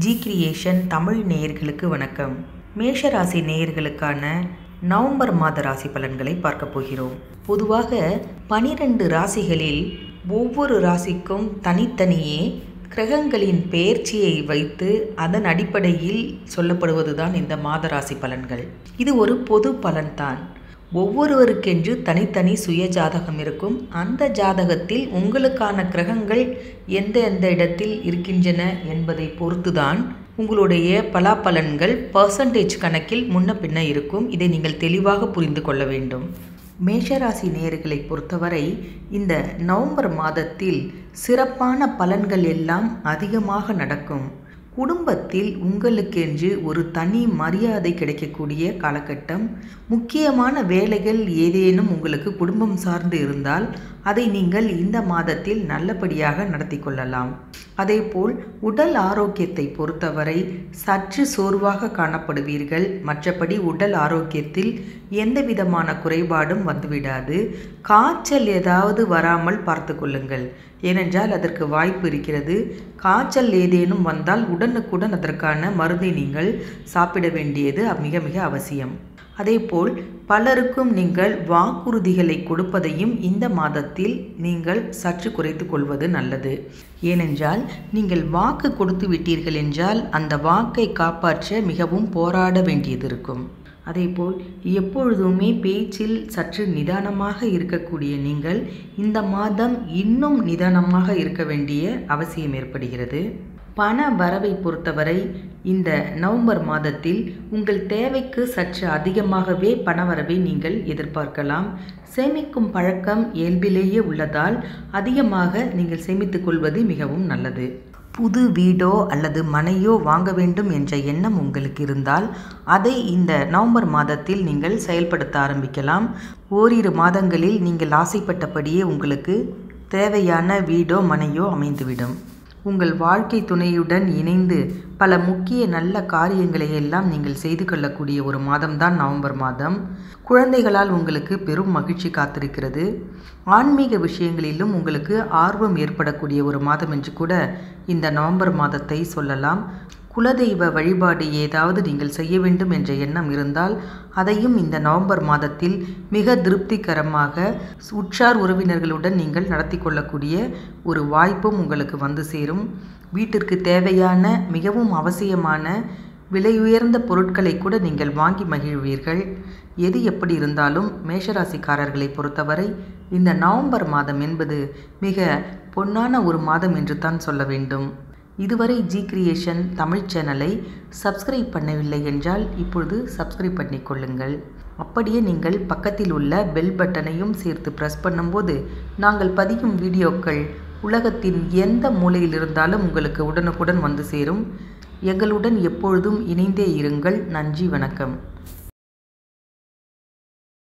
G creation Tamil நேயர்களுக்கு வணக்கம் மேஷராசி நேயர்களுக்கான நவம்பர் மாத ராசி பலன்களை பார்க்க போகிறோம் பொதுவாக பனிரெண்டு ராசிகளில் ஒவ்வொரு ராசிக்கும் தனித்தனியே கிரகங்களின் பெயர்ச்சியை வைத்து அதன் அடிப்படையில் சொல்லப்படுவதுதான் இந்த மாத ராசி பலன்கள் இது ஒரு பொது பலன்தான் ஒவ்வொருவருக்கென்று தனித்தனி சுய ஜாதகம் இருக்கும் அந்த ஜாதகத்தில் உங்களுக்கான கிரகங்கள் எந்த எந்த இடத்தில் இருக்கின்றன என்பதை பொறுத்துதான் உங்களுடைய பலாபலன்கள் பர்சன்டேஜ் கணக்கில் முன்ன பின்ன இருக்கும் இதை நீங்கள் தெளிவாக புரிந்து கொள்ள வேண்டும் மேஷராசி நேயர்களை பொறுத்தவரை இந்த நவம்பர் மாதத்தில் சிறப்பான பலன்கள் எல்லாம் அதிகமாக நடக்கும் குடும்பத்தில் உங்களுக்கென்று ஒரு தனி மரியாதை கிடைக்கக்கூடிய காலகட்டம் முக்கியமான வேலைகள் ஏதேனும் உங்களுக்கு குடும்பம் சார்ந்து இருந்தால் அதை நீங்கள் இந்த மாதத்தில் நல்லபடியாக நடத்தி கொள்ளலாம் அதேபோல் உடல் ஆரோக்கியத்தை பொறுத்தவரை சற்று சோர்வாக காணப்படுவீர்கள் மற்றபடி உடல் ஆரோக்கியத்தில் எந்த விதமான குறைபாடும் வந்துவிடாது காய்ச்சல் ஏதாவது வராமல் பார்த்து கொள்ளுங்கள் ஏனென்றால் அதற்கு வாய்ப்பு இருக்கிறது காய்ச்சல் ஏதேனும் வந்தால் உடனுக்குடன் அதற்கான மருந்தை நீங்கள் சாப்பிட வேண்டியது மிக மிக அவசியம் அதேபோல் பலருக்கும் நீங்கள் வாக்குறுதிகளை கொடுப்பதையும் இந்த மாதத்தில் நீங்கள் சற்று குறைத்து கொள்வது நல்லது ஏனென்றால் நீங்கள் வாக்கு கொடுத்து விட்டீர்கள் என்றால் அந்த வாக்கை காப்பாற்ற மிகவும் போராட வேண்டியது இருக்கும் அதேபோல் எப்பொழுதுமே பேச்சில் சற்று நிதானமாக இருக்கக்கூடிய நீங்கள் இந்த மாதம் இன்னும் நிதானமாக இருக்க வேண்டிய அவசியம் ஏற்படுகிறது பண வரவை பொறுத்தவரை இந்த நவம்பர் மாதத்தில் உங்கள் தேவைக்கு சற்று அதிகமாகவே பணவரவை நீங்கள் எதிர்பார்க்கலாம் சேமிக்கும் பழக்கம் இயல்பிலேயே உள்ளதால் அதிகமாக நீங்கள் சேமித்துக் கொள்வது மிகவும் நல்லது புது வீடோ அல்லது மனையோ வாங்க வேண்டும் என்ற எண்ணம் உங்களுக்கு இருந்தால் அதை இந்த நவம்பர் மாதத்தில் நீங்கள் செயல்படுத்த ஆரம்பிக்கலாம் ஓரிரு மாதங்களில் நீங்கள் ஆசைப்பட்டபடியே உங்களுக்கு தேவையான வீடோ மனையோ அமைந்துவிடும் உங்கள் வாழ்க்கை துணையுடன் இணைந்து பல முக்கிய நல்ல காரியங்களை எல்லாம் நீங்கள் செய்து கொள்ளக்கூடிய ஒரு மாதம்தான் நவம்பர் மாதம் குழந்தைகளால் உங்களுக்கு பெரும் மகிழ்ச்சி காத்திருக்கிறது ஆன்மீக விஷயங்களிலும் உங்களுக்கு ஆர்வம் ஏற்படக்கூடிய ஒரு மாதம் என்று கூட இந்த நவம்பர் மாதத்தை சொல்லலாம் குலதெய்வ வழிபாடு ஏதாவது நீங்கள் செய்ய வேண்டும் என்ற எண்ணம் இருந்தால் அதையும் இந்த நவம்பர் மாதத்தில் மிக திருப்திகரமாக உற்றார் உறவினர்களுடன் நீங்கள் நடத்தி கொள்ளக்கூடிய ஒரு வாய்ப்பும் உங்களுக்கு வந்து சேரும் வீட்டிற்கு தேவையான மிகவும் அவசியமான விலை உயர்ந்த பொருட்களை கூட நீங்கள் வாங்கி மகிழ்வீர்கள் எது எப்படி இருந்தாலும் மேஷராசிக்காரர்களை பொறுத்தவரை இந்த நவம்பர் மாதம் என்பது மிக பொன்னான ஒரு மாதம் என்று தான் சொல்ல வேண்டும் இதுவரை ஜி கிரியேஷன் தமிழ் சேனலை சப்ஸ்கிரைப் பண்ணவில்லை என்றால் இப்பொழுது சப்ஸ்கிரைப் பண்ணிக்கொள்ளுங்கள் அப்படியே நீங்கள் பக்கத்தில் உள்ள பெல் பட்டனையும் சேர்த்து ப்ரெஸ் பண்ணும்போது நாங்கள் பதியும் வீடியோக்கள் உலகத்தின் எந்த மூலையில் இருந்தாலும் உங்களுக்கு உடனுக்குடன் வந்து சேரும் எங்களுடன் எப்பொழுதும் இணைந்தே இருங்கள் நன்றி வணக்கம்